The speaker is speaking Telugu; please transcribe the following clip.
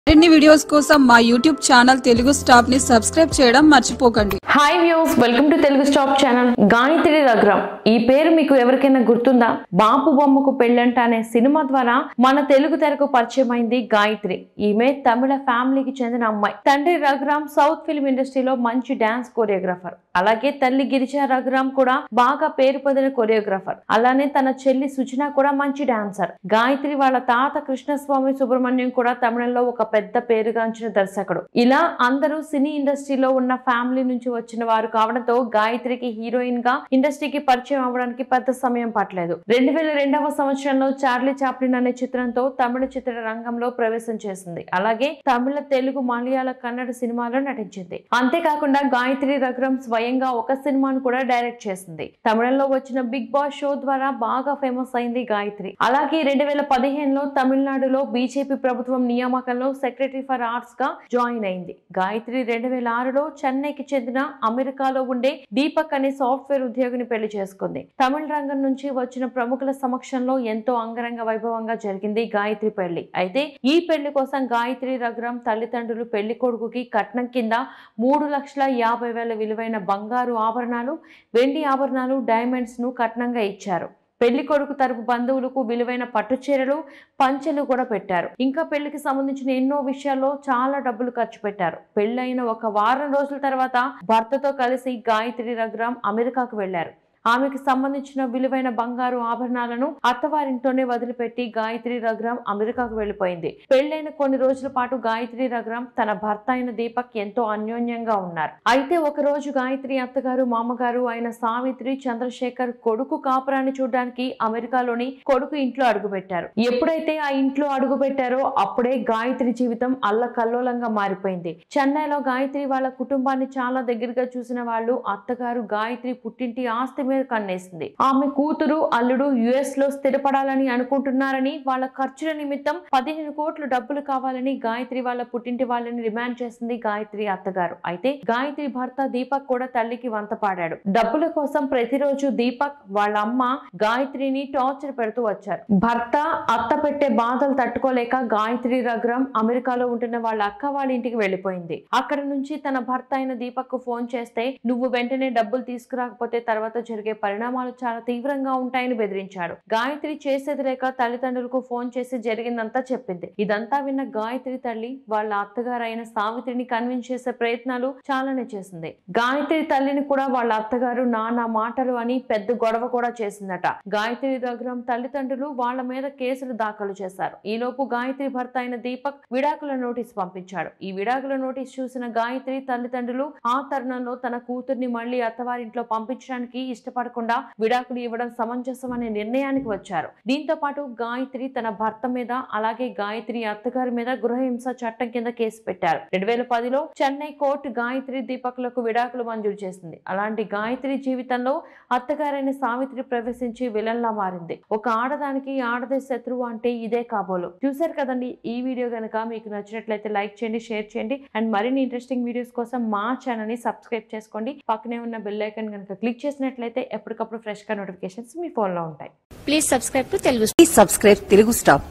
మరిన్ని వీడియోస్ కోసం మా యూట్యూబ్ ఛానల్ తెలుగు స్టాప్ ని సబ్స్క్రైబ్ చేయడం మర్చిపోకండి hi views welcome to Telugu stop channel Gayathri Raghuram ఈ పేరు మీకు ఎవరికైనా గుర్తుందా బాపు బొమ్మకు పెళ్ళంట అనే సినిమా ద్వారా మన తెలుగు తెరకు పరిచయం అయింది గాయత్రి ఈమె తమిళ ఫ్యామిలీకి చెందిన అమ్మాయి తండ్రి రఘురాం సౌత్ ఫిల్మ్ ఇండస్ట్రీలో మంచి డాన్స్ కొరియోగ్రాఫర్ అలాగే తల్లి గిరిజా రఘురాం కూడా బాగా పేరు పొందిన కొరియోగ్రాఫర్ అలానే తన చెల్లి సుజన కూడా మంచి డాన్సర్ గాయత్రి వాళ్ళ తాత కృష్ణస్వామి సుబ్రహ్మణ్యం కూడా తమిళంలో ఒక పెద్ద పేరుగాంచిన దర్శకుడు ఇలా అందరూ సినీ ఇండస్ట్రీలో ఉన్న ఫ్యామిలీ నుంచి వచ్చిన వారు కావడంతో గాయత్రికి హీరోయిన్ గా ఇండస్ట్రీకి పరిచయం అవ్వడానికి పెద్ద సమయం పట్టలేదు రెండు వేల రెండవ సంవత్సరంలో చార్లీ చాప్లిన్ అనే చిత్రంతో తమిళ చిత్ర రంగంలో ప్రవేశం చేసింది అలాగే తమిళ తెలుగు మలయాళ కన్నడ సినిమాలో నటించింది అంతేకాకుండా గాయత్రి రఘురం స్వయంగా ఒక సినిమాను కూడా డైరెక్ట్ చేసింది తమిళంలో వచ్చిన బిగ్ బాస్ షో ద్వారా బాగా ఫేమస్ అయింది గాయత్రి అలాగే రెండు వేల పదిహేనులో తమిళనాడులో బీజేపీ ప్రభుత్వం నియామకంలో సెక్రటరీ ఫర్ ఆర్ట్స్ గా జాయిన్ అయింది గాయత్రి రెండు వేల ఆరులో చెన్నైకి చెందిన అమెరికాలో ఉండే దీపక్ అనే సాఫ్ట్వేర్ ఉద్యోగిని పెళ్లి చేసుకుంది తమిళ రంగం నుంచి వచ్చిన ప్రముఖుల సమక్షంలో ఎంతో అంగరంగ వైభవంగా జరిగింది గాయత్రి పెళ్లి అయితే ఈ పెళ్లి కోసం గాయత్రి రఘురాం తల్లిదండ్రులు పెళ్లి కొడుకుకి కట్నం కింద మూడు లక్షల యాభై వేల విలువైన బంగారు ఆభరణాలు వెండి ఆభరణాలు డైమండ్స్ ను కట్నంగా ఇచ్చారు పెళ్లి కొడుకు తరపు బంధువులకు విలువైన పట్టు చీరలు పంచెలు కూడా పెట్టారు ఇంకా పెళ్లికి సంబంధించిన ఎన్నో విషయాల్లో చాలా డబ్బులు ఖర్చు పెట్టారు పెళ్ళైన ఒక వారం రోజుల తర్వాత భర్తతో కలిసి గాయత్రి రఘురాం అమెరికాకు వెళ్లారు ఆమెకు సంబంధించిన విలువైన బంగారు ఆభరణాలను అత్తవారింట్లోనే వదిలిపెట్టి గాయత్రి రఘురాం అమెరికాకు వెళ్లిపోయింది పెళ్లైన కొన్ని రోజుల పాటు గాయత్రి రఘురాం తన భర్త అయిన దీపక్ ఎంతో అన్యోన్యంగా ఉన్నారు అయితే ఒక రోజు గాయత్రి అత్తగారు మామగారు అయిన సావిత్రి చంద్రశేఖర్ కొడుకు కాపురాన్ని చూడడానికి అమెరికాలోని కొడుకు ఇంట్లో అడుగుపెట్టారు ఎప్పుడైతే ఆ ఇంట్లో అడుగు పెట్టారో అప్పుడే గాయత్రి జీవితం అల్లకల్లోలంగా మారిపోయింది చెన్నైలో గాయత్రి వాళ్ళ కుటుంబాన్ని చాలా దగ్గరగా చూసిన వాళ్ళు అత్తగారు గాయత్రి పుట్టింటి ఆస్తి మీద కన్నేసింది ఆమె కూతురు అల్లుడు యుఎస్ లో స్థిరపడాలని అనుకుంటున్నారని వాళ్ళ ఖర్చుల నిమిత్తం పదిహేను కోట్లు డబ్బులు కావాలని గాయత్రి వాళ్ళ పుట్టింటి వాళ్ళని డిమాండ్ చేసింది గాయత్రి అత్తగారు అయితే గాయత్రి భర్త దీపక్ కూడా తల్లికి వంత పాడాడు డబ్బుల కోసం ప్రతిరోజు దీపక్ వాళ్ళ అమ్మ గాయత్రిని టార్చర్ పెడుతూ వచ్చారు భర్త అత్త పెట్టే బాధలు తట్టుకోలేక గాయత్రి రఘురాం అమెరికాలో ఉంటున్న వాళ్ళ అక్క వాళ్ళ ఇంటికి వెళ్లిపోయింది అక్కడ నుంచి తన భర్త అయిన దీపక్ కు ఫోన్ చేస్తే నువ్వు వెంటనే డబ్బులు తీసుకురాకపోతే తర్వాత జరిగే పరిణామాలు చాలా తీవ్రంగా ఉంటాయని బెదిరించాడు గాయత్రి చేసేది లేక తల్లిదండ్రులకు ఫోన్ చేసి జరిగిందంతా చెప్పింది ఇదంతా విన్న గాయత్రి తల్లి వాళ్ళ అత్తగారు అయిన సావిత్రిని కన్విన్స్ చేసే ప్రయత్నాలు చాలానే చేసింది గాయత్రి తల్లిని కూడా వాళ్ళ అత్తగారు నానా మాటలు అని పెద్ద గొడవ కూడా చేసిందట గాయత్రి రఘురాం తల్లిదండ్రులు వాళ్ళ మీద కేసులు దాఖలు చేశారు ఈలోపు గాయత్రి భర్త అయిన దీపక్ విడాకుల నోటీస్ పంపించాడు ఈ విడాకుల నోటీస్ చూసిన గాయత్రి తల్లిదండ్రులు ఆ తరుణంలో తన కూతుర్ని మళ్లీ అత్తవారింట్లో పంపించడానికి ఇష్టపడకుండా విడాకులు ఇవ్వడం సమంజసం అనే నిర్ణయానికి వచ్చారు దీంతో పాటు గాయత్రి తన భర్త మీద అలాగే గాయత్రి అత్తగారి మీద గృహహింస చట్టం కింద కేసు పెట్టారు రెండు వేల పదిలో చెన్నై కోర్టు గాయత్రి దీపక్లకు విడాకులు మంజూరు చేసింది అలాంటి గాయత్రి జీవితంలో అత్తగారైన సావిత్రి ప్రవేశించి విలన్లా మారింది ఒక ఆడదానికి ఆడదే శత్రువు అంటే ఇదే కాబోలు చూశారు కదండి ఈ వీడియో కనుక మీకు నచ్చినట్లయితే లైక్ చేయండి షేర్ చేయండి అండ్ మరిన్ని ఇంట్రెస్టింగ్ వీడియోస్ కోసం మా ఛానల్ ని సబ్స్క్రైబ్ చేసుకోండి పక్కనే ఉన్న బెల్ ఐకాన్ కనుక క్లిక్ చేసినట్లయితే ఎప్పటికప్పుడు ఫ్రెష్ గా నోటిఫికేషన్స్ మీ ఫోన్ లో ఉంటాయి please subscribe to Telugu Please subscribe Telugu Star.